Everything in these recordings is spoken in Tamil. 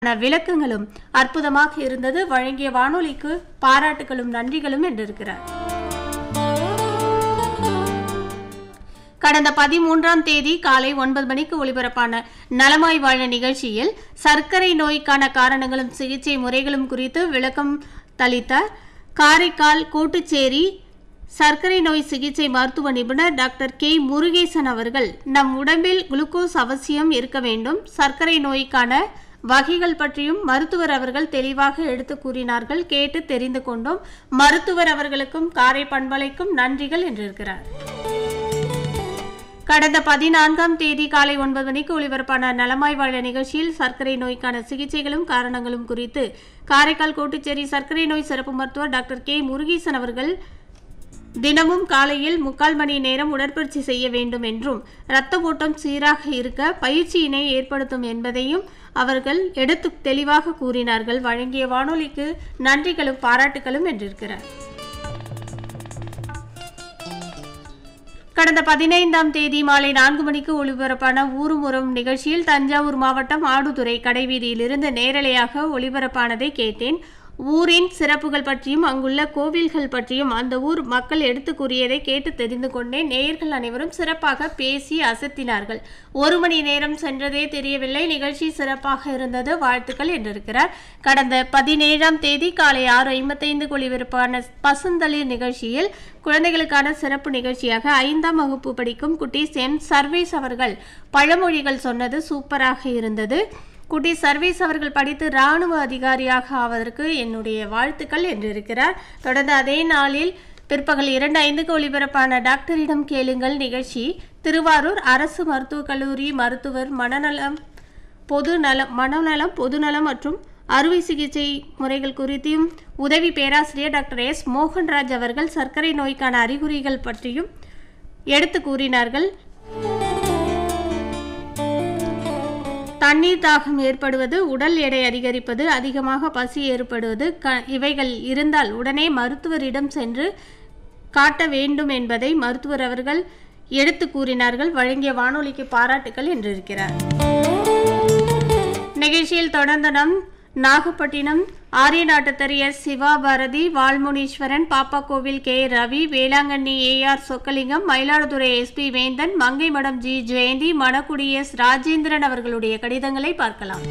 விளக்கங்களும் அற்புதமாக இருந்தது வழங்கிய வானொலிக்கு பாராட்டுகளும் நன்றிகளும் என்றிருக்கிறார் கடந்த பதிமூன்றாம் தேதி காலை ஒன்பது மணிக்கு ஒளிபரப்பான நலமாய் வாழ நிகழ்ச்சியில் சர்க்கரை நோய்க்கான காரணங்களும் சிகிச்சை முறைகளும் குறித்து விளக்கம் தளித்தார் காரைக்கால் கூட்டுச்சேரி சர்க்கரை நோய் சிகிச்சை மருத்துவ நிபுணர் டாக்டர் கே முருகேசன் அவர்கள் நம் உடம்பில் குளுக்கோஸ் அவசியம் இருக்க வேண்டும் சர்க்கரை நோய்க்கான வகைகள் பற்றியும் மருத்துவர் அவர்கள் தெளிவாக எடுத்து கூறினார்கள் கேட்டு தெரிந்து கொண்டோம் மருத்துவர் அவர்களுக்கும் காரை பண்பலைக்கும் நன்றிகள் என்றிருக்கிறார் கடந்த பதினான்காம் தேதி காலை ஒன்பது மணிக்கு ஒளிபரப்பான நலமாய் வாழ நிகழ்ச்சியில் சர்க்கரை நோய்க்கான சிகிச்சைகளும் காரணங்களும் குறித்து காரைக்கால் கோட்டுச்சேரி சர்க்கரை நோய் சிறப்பு மருத்துவர் டாக்டர் கே முருகேசன் அவர்கள் தினமும் காலையில் முக்கால் மணி நேரம் உடற்பயிற்சி செய்ய வேண்டும் என்றும் இரத்த ஓட்டம் சீராக இருக்க பயிற்சியினை ஏற்படுத்தும் என்பதையும் அவர்கள் எடுத்து தெளிவாக கூறினார்கள் வழங்கிய வானொலிக்கு நன்றிகளும் பாராட்டுகளும் என்றிருக்கிறார் கடந்த பதினைந்தாம் தேதி மாலை நான்கு மணிக்கு ஒளிபரப்பான ஊரும் உரம் நிகழ்ச்சியில் தஞ்சாவூர் மாவட்டம் ஆடுதுறை கடைவீதியிலிருந்து நேரலையாக ஒளிபரப்பானதை கேட்டேன் ஊரின் சிறப்புகள் பற்றியும் அங்குள்ள கோவில்கள் பற்றியும் அந்த ஊர் மக்கள் எடுத்து கூறியதை கேட்டு தெரிந்து கொண்டேன் நேயர்கள் அனைவரும் சிறப்பாக பேசி அசத்தினார்கள் ஒரு மணி நேரம் சென்றதே தெரியவில்லை நிகழ்ச்சி சிறப்பாக இருந்தது வாழ்த்துக்கள் என்றிருக்கிறார் கடந்த பதினேழாம் தேதி காலை ஆறு ஐம்பத்தைந்து ஒளிபரப்பான பசுந்தளிர் நிகழ்ச்சியில் குழந்தைகளுக்கான சிறப்பு நிகழ்ச்சியாக ஐந்தாம் வகுப்பு படிக்கும் குட்டீஸ் எம் சர்வேஸ் அவர்கள் பழமொழிகள் சொன்னது சூப்பராக இருந்தது குட்டி சர்வேஸ் அவர்கள் படித்து இராணுவ அதிகாரியாக ஆவதற்கு என்னுடைய வாழ்த்துக்கள் என்றிருக்கிறார் தொடர்ந்து அதே நாளில் பிற்பகல் இரண்டு ஐந்துக்கு ஒளிபரப்பான டாக்டரிடம் கேளுங்கள் நிகழ்ச்சி திருவாரூர் அரசு மருத்துவக் கல்லூரி மருத்துவர் மனநலம் பொது நலம் மனநலம் பொதுநலம் மற்றும் அறுவை சிகிச்சை முறைகள் குறித்தும் உதவி பேராசிரியர் டாக்டர் எஸ் மோகன்ராஜ் அவர்கள் சர்க்கரை நோய்க்கான அறிகுறிகள் பற்றியும் எடுத்து கூறினார்கள் தண்ணீர் தாகம் ஏற்படுவது உடல் எடை அதிகரிப்பது அதிகமாக பசி ஏற்படுவது க இவைகள் இருந்தால் உடனே மருத்துவரிடம் சென்று காட்ட வேண்டும் என்பதை மருத்துவர் அவர்கள் எடுத்து கூறினார்கள் வழங்கிய வானொலிக்கு பாராட்டுகள் என்றிருக்கிறார் நிகழ்ச்சியில் தொடர்ந்து நம் நாகப்பட்டினம் ஆரிய நாட்டுத்தர் S Siva Bharathi Valmuneeswaran Pappakovil K Ravi Velankanni AR Chokkalingam Mayiladuthurai SP Vendhan Mangaimadam G Jayanthi Manakudi S Rajendran அவர்களுடைய கடிதங்களை பார்க்கலாம்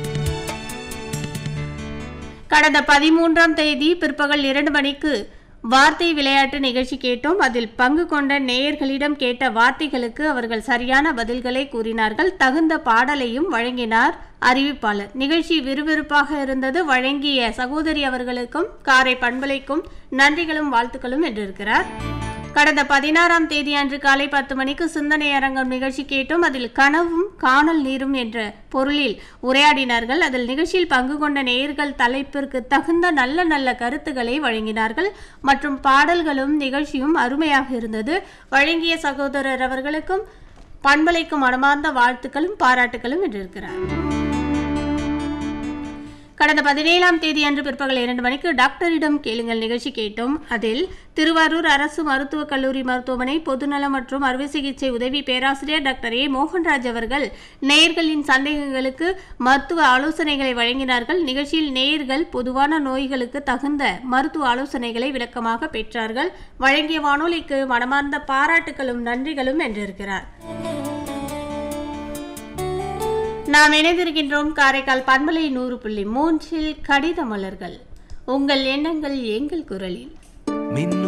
கடந்த பதிமூன்றாம் தேதி பிற்பகல் இரண்டு மணிக்கு வார்த்தை விளையாட்டு நிகழ்ச்சி கேட்டோம் அதில் பங்கு கொண்ட நேயர்களிடம் கேட்ட வார்த்தைகளுக்கு அவர்கள் சரியான பதில்களை கூறினார்கள் தகுந்த பாடலையும் வழங்கினார் அறிவிப்பாளர் நிகழ்ச்சி விறுவிறுப்பாக இருந்தது வழங்கிய சகோதரி அவர்களுக்கும் காரை பண்பலைக்கும் நன்றிகளும் வாழ்த்துக்களும் என்றிருக்கிறார் கடந்த பதினாறாம் தேதி அன்று காலை பத்து மணிக்கு சிந்தனை அரங்கம் நிகழ்ச்சி கேட்டோம் அதில் கனவும் காணல் நீரும் என்ற பொருளில் உரையாடினார்கள் அதில் நிகழ்ச்சியில் பங்கு கொண்ட நேயர்கள் தலைப்பிற்கு தகுந்த நல்ல நல்ல கருத்துக்களை வழங்கினார்கள் மற்றும் பாடல்களும் நிகழ்ச்சியும் அருமையாக இருந்தது வழங்கிய சகோதரர் அவர்களுக்கும் பண்பலைக்கும் மனமார்ந்த வாழ்த்துக்களும் பாராட்டுகளும் என்றிருக்கிறார் கடந்த பதினேழாம் தேதி அன்று பிற்பகல் இரண்டு மணிக்கு டாக்டரிடம் கேளுங்கள் நிகழ்ச்சி கேட்டோம் அதில் திருவாரூர் அரசு மருத்துவக் கல்லூரி மருத்துவமனை பொதுநலம் மற்றும் அறுவை சிகிச்சை உதவி பேராசிரியர் டாக்டர் ஏ மோகன்ராஜ் அவர்கள் நேயர்களின் சந்தேகங்களுக்கு மருத்துவ ஆலோசனைகளை வழங்கினார்கள் நிகழ்ச்சியில் நேயர்கள் பொதுவான நோய்களுக்கு தகுந்த மருத்துவ ஆலோசனைகளை விளக்கமாக பெற்றார்கள் வழங்கிய வானொலிக்கு மனமார்ந்த பாராட்டுகளும் நன்றிகளும் என்றிருக்கிறார் நாம் இணைந்திருக்கின்றோம் காரைக்கால் பண்பலை நூறு புள்ளி மூன்றில் கடித மலர்கள் உங்கள் எண்ணங்கள் எங்கள் குரலில் மின்னும்